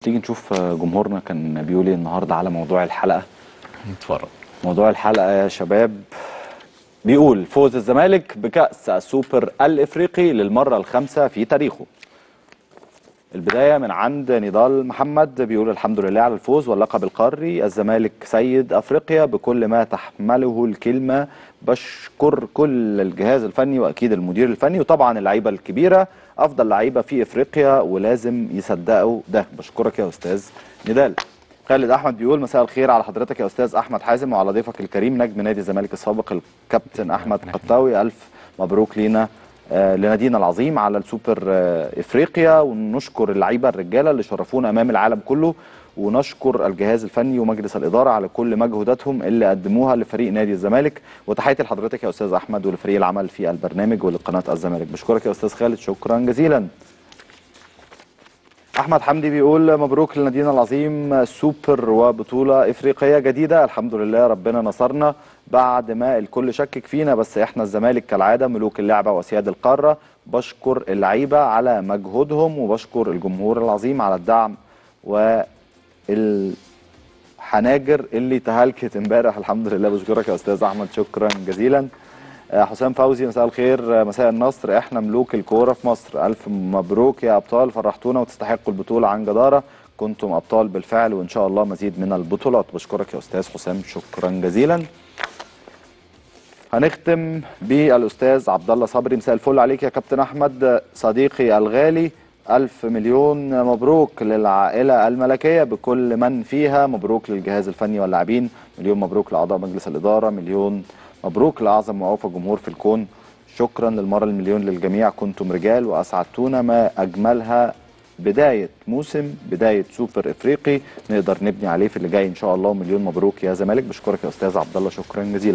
تيجي نشوف جمهورنا كان بيقول ايه النهارده على موضوع الحلقه نتفرج موضوع الحلقه يا شباب بيقول فوز الزمالك بكأس السوبر الإفريقي للمرة الخامسة في تاريخه البداية من عند نضال محمد بيقول الحمد لله على الفوز واللقب القاري الزمالك سيد أفريقيا بكل ما تحمله الكلمة بشكر كل الجهاز الفني وأكيد المدير الفني وطبعا اللعيبة الكبيرة أفضل لعيبة في إفريقيا ولازم يصدقوا ده بشكرك يا أستاذ نضال خالد احمد بيقول مساء الخير على حضرتك يا استاذ احمد حازم وعلى ضيفك الكريم نجم نادي الزمالك السابق الكابتن احمد قطاوي الف مبروك لينا آه لنادينا العظيم على السوبر آه افريقيا ونشكر اللعيبه الرجاله اللي شرفونا امام العالم كله ونشكر الجهاز الفني ومجلس الاداره على كل مجهوداتهم اللي قدموها لفريق نادي الزمالك وتحياتي لحضرتك يا استاذ احمد ولفريق العمل في البرنامج ولقناه الزمالك بشكرك يا استاذ خالد شكرا جزيلا احمد حمدي بيقول مبروك لنادينا العظيم سوبر وبطوله افريقيه جديده الحمد لله ربنا نصرنا بعد ما الكل شكك فينا بس احنا الزمالك كالعاده ملوك اللعبه واسياد القاره بشكر اللعيبه على مجهودهم وبشكر الجمهور العظيم على الدعم والحناجر اللي تهلكت امبارح الحمد لله بشكرك يا استاذ احمد شكرا جزيلا حسام فوزي مساء الخير مساء النصر احنا ملوك الكوره في مصر الف مبروك يا ابطال فرحتونا وتستحقوا البطوله عن جداره كنتم ابطال بالفعل وان شاء الله مزيد من البطولات بشكرك يا استاذ حسام شكرا جزيلا هنختم بالاستاذ عبد الله صبري مساء الفل عليك يا كابتن احمد صديقي الغالي ألف مليون مبروك للعائلة الملكية بكل من فيها مبروك للجهاز الفني واللاعبين مليون مبروك لأعضاء مجلس الإدارة مليون مبروك لأعظم وأوفى جمهور في الكون شكرا للمرة المليون للجميع كنتم رجال وأسعدتونا ما أجملها بداية موسم بداية سوبر إفريقي نقدر نبني عليه في اللي جاي إن شاء الله ومليون مبروك يا زمالك بشكرك يا أستاذ عبد الله شكرا جزيلا